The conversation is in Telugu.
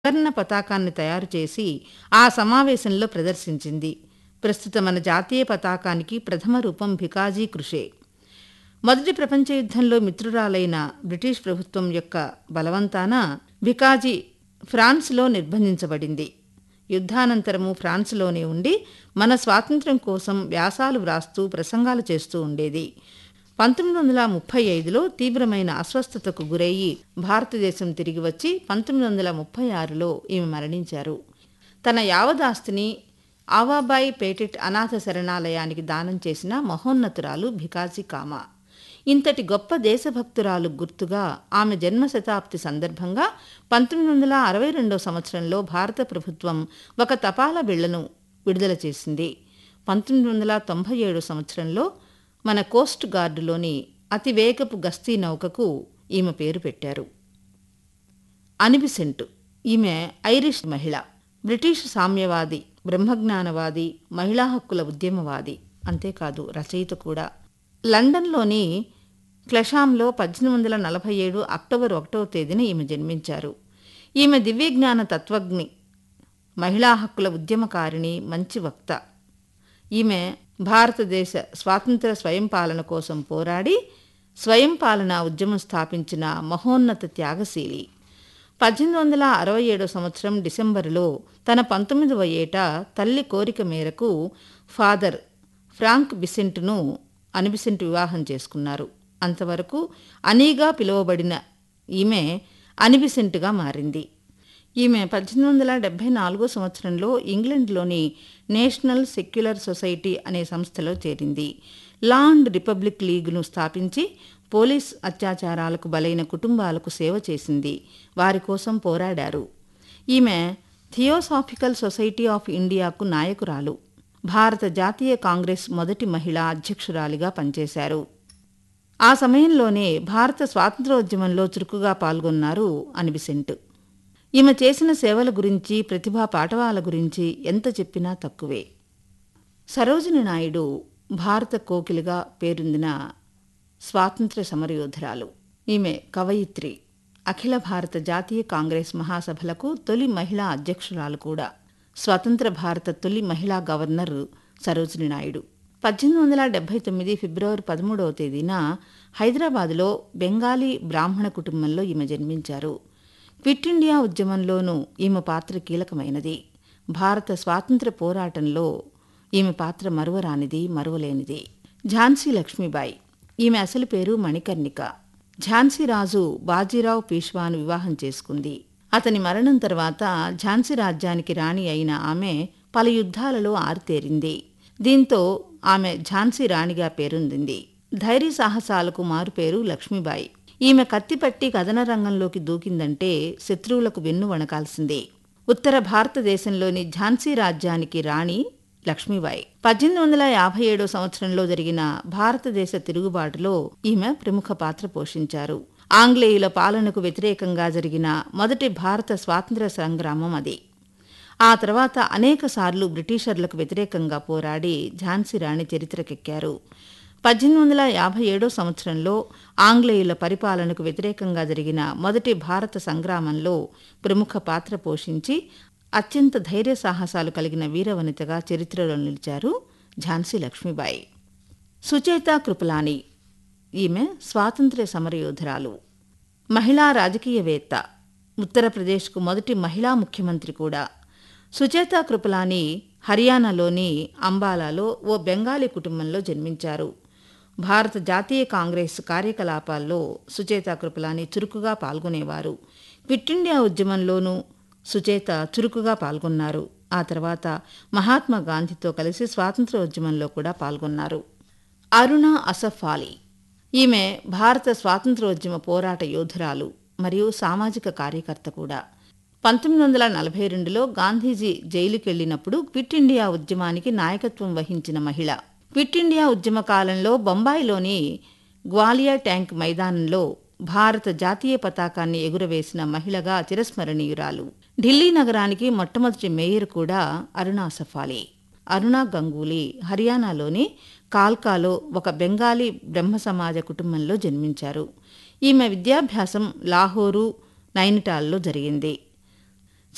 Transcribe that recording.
త్రివర్ణ పతాకాన్ని తయారు చేసి ఆ సమావేశంలో ప్రదర్శించింది ప్రస్తుత మన జాతీయ పతాకానికి ప్రథమ రూపం భికాజీ కృషే మొదటి ప్రపంచ యుద్ధంలో మిత్రురాలైన బ్రిటిష్ ప్రభుత్వం యొక్క బలవంతాన భికాజీ ఫ్రాన్స్లో నిర్బంధించబడింది యుద్ధానంతరము ఫ్రాన్స్లోనే ఉండి మన స్వాతంత్ర్యం కోసం వ్యాసాలు వ్రాస్తూ ప్రసంగాలు చేస్తూ ఉండేది పంతొమ్మిది వందల ముప్పై ఐదులో తీవ్రమైన అస్వస్థతకు గురయ్యి భారతదేశం తిరిగి వచ్చి పంతొమ్మిది వందల ముప్పై ఆరులో ఈమె మరణించారు తన యావదాస్తిని ఆవాబాయి పేటెట్ అనాథ శరణాలయానికి దానం చేసిన మహోన్నతురాలు భికాజీ కామా ఇంతటి గొప్ప దేశభక్తురాలు గుర్తుగా ఆమె జన్మ శతాబ్ది సందర్భంగా పంతొమ్మిది వందల అరవై రెండో సంవత్సరంలో భారత ప్రభుత్వం ఒక తపాలా బిళ్లను విడుదల చేసింది పంతొమ్మిది వందల తొంభై ఏడు సంవత్సరంలో మన కోస్ట్ గార్డులోని అతివేగపు గస్తీ నౌకకు ఈమె పేరు పెట్టారు అనిబిసెంట్ ఈమె ఐరిష్ మహిళ బ్రిటిష్ సామ్యవాది బ్రహ్మజ్ఞానవాది మహిళా హక్కుల ఉద్యమవాది అంతేకాదు రచయిత కూడా లండన్లోని క్లషాంలో పద్దెనిమిది వందల నలభై ఏడు అక్టోబర్ ఒకటవ తేదీన ఈమె జన్మించారు ఈమె దివ్యజ్ఞాన తత్వజ్ఞి మహిళా హక్కుల ఉద్యమకారిణి మంచి వక్త ఈమె భారతదేశ స్వాతంత్ర స్వయం పాలన కోసం పోరాడి స్వయం పాలన ఉద్యమం స్థాపించిన మహోన్నత త్యాగశీలి పద్దెనిమిది వందల అరవై ఏడో సంవత్సరం డిసెంబరులో తన పంతొమ్మిదవ ఏట తల్లి కోరిక మేరకు ఫాదర్ ఫ్రాంక్ బిసెంట్ను అనిబిసెంట్ వివాహం చేసుకున్నారు అంతవరకు అనీగా పిలువబడిన ఈమె అనిబిసెంట్గా మారింది ఈమె పద్దెనిమిది వందల డెబ్బై నాలుగో సంవత్సరంలో ఇంగ్లండ్లోని నేషనల్ సెక్యులర్ సొసైటీ అనే సంస్థలో చేరింది లా అండ్ రిపబ్లిక్ లీగ్ను స్థాపించి పోలీస్ అత్యాచారాలకు బలైన కుటుంబాలకు సేవ చేసింది వారి కోసం పోరాడారు ఈమె థియోసాఫికల్ సొసైటీ ఆఫ్ ఇండియాకు నాయకురాలు భారత జాతీయ కాంగ్రెస్ మొదటి మహిళా అధ్యక్షురాలిగా పనిచేశారు ఆ సమయంలోనే భారత స్వాతంత్రోద్యమంలో చురుకుగా పాల్గొన్నారు అనిబిసెంట్ ఈమె చేసిన సేవల గురించి ప్రతిభా పాఠవాల గురించి ఎంత చెప్పినా తక్కువే సరోజిని నాయుడు భారత కోకిలిగా పేరొందిన స్వాతంత్ర్య సమరయోధురాలు ఈమె కవయిత్రి అఖిల భారత జాతీయ కాంగ్రెస్ మహాసభలకు తొలి మహిళా అధ్యక్షురాలు కూడా స్వతంత్ర భారత తొలి మహిళా గవర్నర్ సరోజిని నాయుడు పద్దెనిమిది వందల డెబ్బై తొమ్మిది ఫిబ్రవరి పదమూడవ తేదీన హైదరాబాదులో బెంగాలీ బ్రాహ్మణ కుటుంబంలో ఈమె జన్మించారు క్విట్ ఇండియా ఉద్యమంలోనూ ఈమె పాత్ర కీలకమైనది భారత స్వాతంత్ర పోరాటంలో ఈమె పాత్ర మరువరానిది మరువలేనిది ఝాన్సీ లక్ష్మీబాయి ఈమె అసలు పేరు మణికర్ణిక ఝాన్సీ రాజు బాజీరావు పీష్వాను వివాహం చేసుకుంది అతని మరణం తర్వాత ఝాన్సీ రాజ్యానికి రాణి అయిన ఆమె పలు యుద్ధాలలో ఆరితేరింది దీంతో ఆమె ఝాన్సీ రాణిగా పేరొందింది ధైర్య సాహసాలకు మారుపేరు లక్ష్మీబాయి ఈమె కత్తిపట్టి కథన రంగంలోకి దూకిందంటే శత్రువులకు వెన్ను వణకాల్సిందే ఉత్తర భారతదేశంలోని ఝాన్సీ రాజ్యానికి రాణి లక్ష్మీబాయి పద్దెనిమిది వందల యాభై ఏడో సంవత్సరంలో జరిగిన భారతదేశ తిరుగుబాటులో ఈమె ప్రముఖ పాత్ర పోషించారు ఆంగ్లేయుల పాలనకు వ్యతిరేకంగా జరిగిన మొదటి భారత స్వాతంత్ర్య సంగ్రామం అది ఆ తర్వాత అనేకసార్లు బ్రిటిషర్లకు వ్యతిరేకంగా పోరాడి ఝాన్సీ రాణి చరిత్రకెక్కారు పద్దెనిమిది వందల యాభై ఏడో సంవత్సరంలో ఆంగ్లేయుల పరిపాలనకు వ్యతిరేకంగా జరిగిన మొదటి భారత సంగ్రామంలో ప్రముఖ పాత్ర పోషించి అత్యంత ధైర్య సాహసాలు కలిగిన వీరవనితగా చరిత్రలో నిలిచారు ఝాన్సీ లక్ష్మీబాయి సుచేత కృపలాని ఈమె స్వాతంత్ర్య సమరయోధురాలు మహిళా రాజకీయవేత్త ఉత్తరప్రదేశ్కు మొదటి మహిళా ముఖ్యమంత్రి కూడా సుచేత కృపలాని హర్యానాలోని అంబాలాలో ఓ బెంగాలీ కుటుంబంలో జన్మించారు భారత జాతీయ కాంగ్రెస్ కార్యకలాపాల్లో సుచేత కృపలాని చురుకుగా పాల్గొనేవారు క్విట్ ఇండియా ఉద్యమంలోనూ సుచేత చురుకుగా పాల్గొన్నారు ఆ తర్వాత మహాత్మా గాంధీతో కలిసి స్వాతంత్రోద్యమంలో కూడా పాల్గొన్నారు అరుణ అసఫ్ అలీ ఈమె భారత స్వాతంత్రోద్యమ పోరాట యోధురాలు మరియు సామాజిక కార్యకర్త కూడా పంతొమ్మిది వందల నలభై రెండులో గాంధీజీ జైలుకెళ్లినప్పుడు క్విట్ ఇండియా ఉద్యమానికి నాయకత్వం వహించిన మహిళ క్విట్ ఇండియా ఉద్యమ కాలంలో బొంబాయిలోని గ్వాలియా ట్యాంక్ మైదానంలో భారత జాతీయ పతాకాన్ని ఎగురవేసిన మహిళగా చిరస్మరణీయురాలు ఢిల్లీ నగరానికి మొట్టమొదటి మేయర్ కూడా అరుణా సఫాలి అరుణా గంగూలీ హర్యానాలోని కాల్కాలో ఒక బెంగాలీ బ్రహ్మ సమాజ కుటుంబంలో జన్మించారు ఈమె విద్యాభ్యాసం లాహోరు నైనిటాల్లో జరిగింది